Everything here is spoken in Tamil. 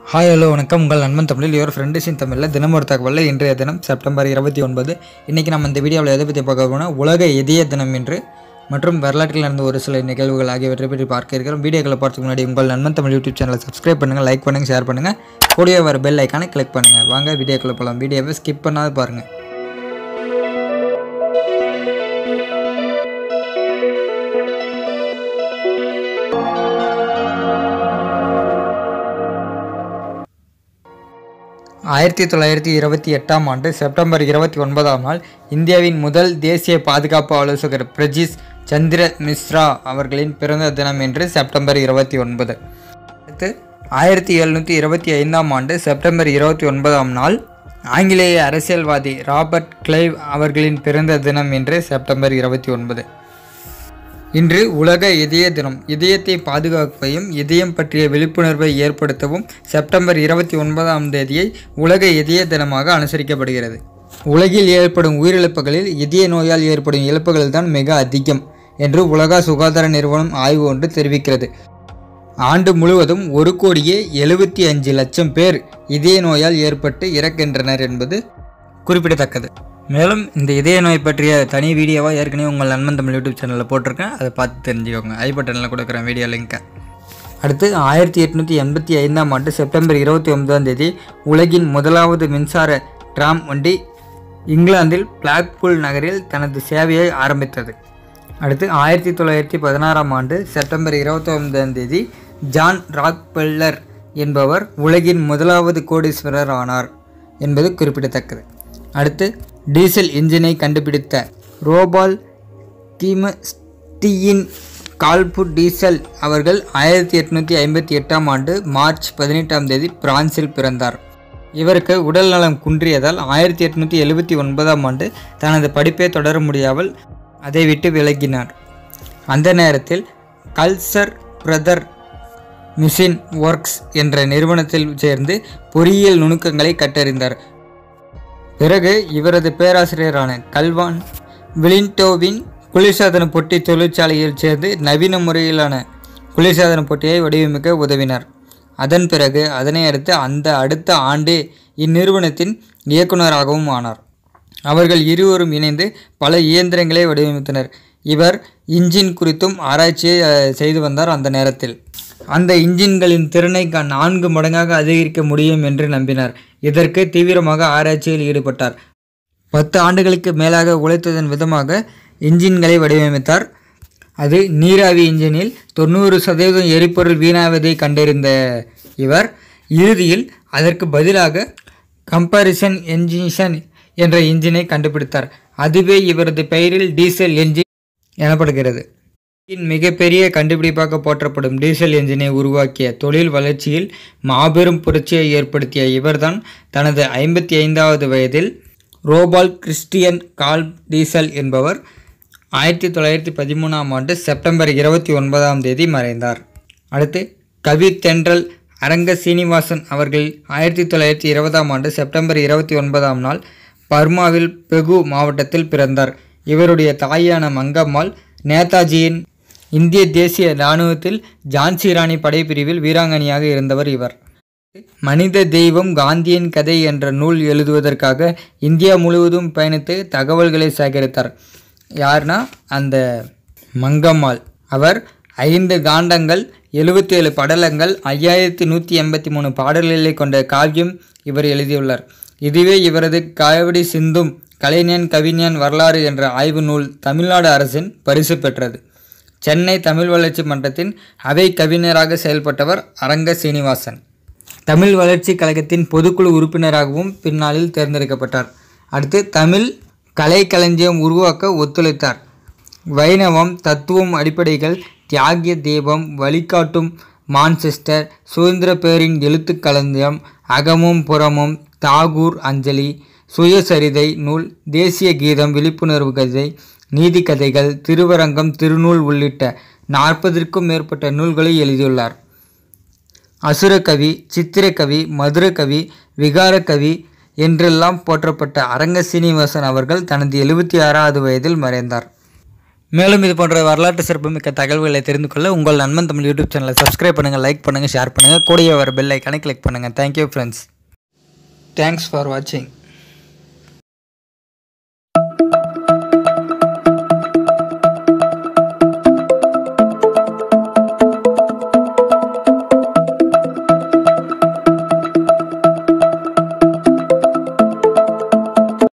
ஹாய் ஹலோ வணக்கம் உங்கள் நண்பன் தமிழில் யுவர் ஃப்ரெண்ட்ஸின் தமிழில் தினம் ஒரு தகவலில் இன்றைய தினம் செப்டம்பர் இருபத்தி ஒன்பது இன்றைக்கி நம்ம இந்த வீடியோவில் எதை பற்றி பார்க்க போனால் உலக இதய தினம் என்று மற்றும் வரலாற்றில் நடந்த ஒரு சில நிகழ்வுகள் ஆகியவற்றை பற்றி பார்க்க இருக்கிறோம் வீடியோக்களை பார்த்துக்கு முன்னாடி உங்கள் நண்பன் தமிழ் யூடியூப் சேனலை சப்ஸ்கிரைப் பண்ணுங்கள் லைக் பண்ணுங்கள் ஷேர் பண்ணுங்கள் கூடிய வர பெல் ஐக்கானை கிளிக் பண்ணுங்கள் வாங்க வீடியோக்குள்ளே போகலாம் வீடியோவை ஸ்கிப் பண்ணாத பாருங்கள் ஆயிரத்தி தொள்ளாயிரத்தி இருபத்தி எட்டாம் ஆண்டு செப்டம்பர் இருபத்தி ஒன்பதாம் நாள் இந்தியாவின் முதல் தேசிய பாதுகாப்பு ஆலோசகர் பிரஜிஸ் சந்திர மிஸ்ரா அவர்களின் பிறந்த தினம் என்று செப்டம்பர் இருபத்தி ஒன்பது அடுத்து ஆயிரத்தி எழுநூற்றி இருபத்தி ஐந்தாம் ஆண்டு செப்டம்பர் இருபத்தி ஒன்பதாம் நாள் ஆங்கிலேய அரசியல்வாதி ராபர்ட் கிளைவ் அவர்களின் பிறந்த தினம் என்று செப்டம்பர் இருபத்தி ஒன்பது இன்று உலக இதய தினம் இதயத்தை பாதுகாப்பையும் இதயம் பற்றிய விழிப்புணர்வை ஏற்படுத்தவும் செப்டம்பர் இருபத்தி ஒன்பதாம் தேதியை உலக இதய தினமாக அனுசரிக்கப்படுகிறது உலகில் ஏற்படும் உயிரிழப்புகளில் இதய நோயால் ஏற்படும் இழப்புகள் தான் மிக அதிகம் என்று உலக சுகாதார நிறுவனம் ஆய்வு ஒன்று தெரிவிக்கிறது ஆண்டு முழுவதும் ஒரு கோடியே எழுபத்தி அஞ்சு லட்சம் பேர் இதய நோயால் ஏற்பட்டு இறக்கின்றனர் என்பது குறிப்பிடத்தக்கது மேலும் இந்த இதய நோய் பற்றிய தனி வீடியோவாக ஏற்கனவே உங்கள் நண்பன் தமிழ் யூடியூப் சேனலில் போட்டிருக்கேன் அதை பார்த்து தெரிஞ்சுக்கோங்க ஐ பட்டனில் கொடுக்குறேன் வீடியோ லிங்க்கை அடுத்து ஆயிரத்தி எட்நூற்றி எண்பத்தி ஐந்தாம் ஆண்டு செப்டம்பர் இருபத்தி ஒன்பதாம் தேதி உலகின் முதலாவது மின்சார டிராம் வண்டி இங்கிலாந்தில் பிளாக்பூல் நகரில் தனது சேவையை ஆரம்பித்தது அடுத்து ஆயிரத்தி தொள்ளாயிரத்தி பதினாறாம் ஆண்டு செப்டம்பர் இருபத்தி ஒன்பதாம் தேதி ஜான் ராக்பெல்லர் என்பவர் உலகின் முதலாவது கோடீஸ்வரர் ஆனார் என்பது குறிப்பிடத்தக்கது அடுத்து டீசல் இன்ஜினை கண்டுபிடித்த ரோபால் கீமஸ்டியின் கால்பு டீசல் அவர்கள் ஆயிரத்தி எட்நூற்றி ஐம்பத்தி எட்டாம் ஆண்டு மார்ச் பதினெட்டாம் தேதி பிரான்சில் பிறந்தார் இவருக்கு உடல் நலம் குன்றியதால் ஆயிரத்தி எட்நூற்றி எழுபத்தி ஒன்பதாம் ஆண்டு தனது படிப்பை தொடர முடியாமல் அதை விட்டு விலகினார் அந்த நேரத்தில் கல்சர் பிரதர் மிஷின் ஒர்க்ஸ் என்ற நிறுவனத்தில் சேர்ந்து பொறியியல் நுணுக்கங்களை கற்றறிந்தார் பிறகு இவரது பேராசிரியரான கல்வான் விலின்டோவின் குளிர்சாதன பொட்டி தொழிற்சாலையில் சேர்ந்து நவீன முறையிலான குளிர்சாதன பொட்டியை வடிவமைக்க உதவினார் அதன் பிறகு அதனை அடுத்து அந்த அடுத்த ஆண்டே இந்நிறுவனத்தின் இயக்குநராகவும் ஆனார் அவர்கள் இருவரும் இணைந்து பல இயந்திரங்களை வடிவமைத்தனர் இவர் இன்ஜின் குறித்தும் ஆராய்ச்சியை அஹ், செய்து வந்தார் அந்த நேரத்தில் அந்த இன்ஜின்களின் திறனை க- நான்கு மடங்காக அதிகரிக்க முடியும் என்று நம்பினார் இதற்கு தீவிரமாக ஆராய்ச்சியில் ஈடுபட்டார் பத்து ஆண்டுகளுக்கு மேலாக உழைத்ததன் விதமாக இன்ஜின்களை வடிவமைத்தார் அது நீராவி இன்ஜினில் தொண்ணூறு சதவீதம் எரிபொருள் வீணாவதை கண்டறிந்த இவர் இறுதியில் அதற்கு பதிலாக கம்பாரிசன் என்ஜின்ஷன் என்ற இன்ஜினை கண்டுபிடித்தார் அதுவே இவரது பெயரில் டீசல் என்ஜின் எனப்படுகிறது இன் மிகப்பெரிய கண்டுபிடிப்பாக போற்றப்படும் டீசல் என்ஜினை உருவாக்கிய தொழில் வளர்ச்சியில் மாபெரும் புரட்சியை ஏற்படுத்திய இவர்தான் தனது ஐம்பத்தி ஐந்தாவது வயதில் ரோபால் கிறிஸ்டியன் கால் டீசல் என்பவர் ஆயிரத்தி தொள்ளாயிரத்தி பதிமூணாம் ஆண்டு செப்டம்பர் இருபத்தி ஒன்பதாம் தேதி மறைந்தார் அடுத்து கவி தென்றல் அரங்க சீனிவாசன் அவர்கள் ஆயிரத்தி தொள்ளாயிரத்தி இருபதாம் ஆண்டு செப்டம்பர் இருபத்தி ஒன்பதாம் நாள் பர்மாவில் பெகு மாவட்டத்தில் பிறந்தார் இவருடைய தாயான மங்கம்மாள் நேதாஜியின் இந்திய தேசிய இராணுவத்தில் ஜான்சி ராணி படைப்பிரிவில் வீராங்கனையாக இருந்தவர் இவர் மனித தெய்வம் காந்தியின் கதை என்ற நூல் எழுதுவதற்காக இந்தியா முழுவதும் பயணித்து தகவல்களை சேகரித்தார் யார்னா அந்த மங்கம்மாள் அவர் ஐந்து காண்டங்கள் எழுபத்தி ஏழு படலங்கள் ஐயாயிரத்தி நூற்றி எண்பத்தி மூணு பாடல்களை கொண்ட காவியம் இவர் எழுதியுள்ளார் இதுவே இவரது காவடி சிந்தும் கலைஞன் கவிஞன் வரலாறு என்ற ஆய்வு நூல் தமிழ்நாடு அரசின் பரிசு பெற்றது சென்னை தமிழ் வளர்ச்சி மன்றத்தின் அவை கவிஞராக செயல்பட்டவர் அரங்க சீனிவாசன் தமிழ் வளர்ச்சி கழகத்தின் பொதுக்குழு உறுப்பினராகவும் பின்னாளில் தேர்ந்தெடுக்கப்பட்டார் அடுத்து தமிழ் கலைக்களஞ்சியம் உருவாக்க ஒத்துழைத்தார் வைணவம் தத்துவம் அடிப்படைகள் தியாகிய தீபம் வழிகாட்டும் மான்செஸ்டர் சுதந்திர பேரின் எழுத்துக் களஞ்சியம் அகமும் புறமும் தாகூர் அஞ்சலி சுயசரிதை நூல் தேசிய கீதம் விழிப்புணர்வு கதை நீதி கதைகள் திருவரங்கம் திருநூல் உள்ளிட்ட நாற்பதற்கும் மேற்பட்ட நூல்களை எழுதியுள்ளார் அசுரகவி சித்திரக்கவி மதுரகவி விகாரக்கவி என்றெல்லாம் போற்றப்பட்ட அரங்க சீனிவாசன் அவர்கள் தனது எழுபத்தி ஆறாவது வயதில் மறைந்தார் மேலும் இது போன்ற வரலாற்று சிறப்புமிக்க தகவல்களை தெரிந்து கொள்ள உங்கள் நண்பன் தமிழ் யூடியூப் சேனலை சப்ஸ்கிரைப் பண்ணுங்கள் லைக் பண்ணுங்கள் ஷேர் பண்ணுங்கள் கூடிய வர பெல் ஐக்கானை கிளிக் பண்ணுங்கள் தேங்க்யூ ஃப்ரெண்ட்ஸ் தேங்க்ஸ் ஃபார் வாட்சிங்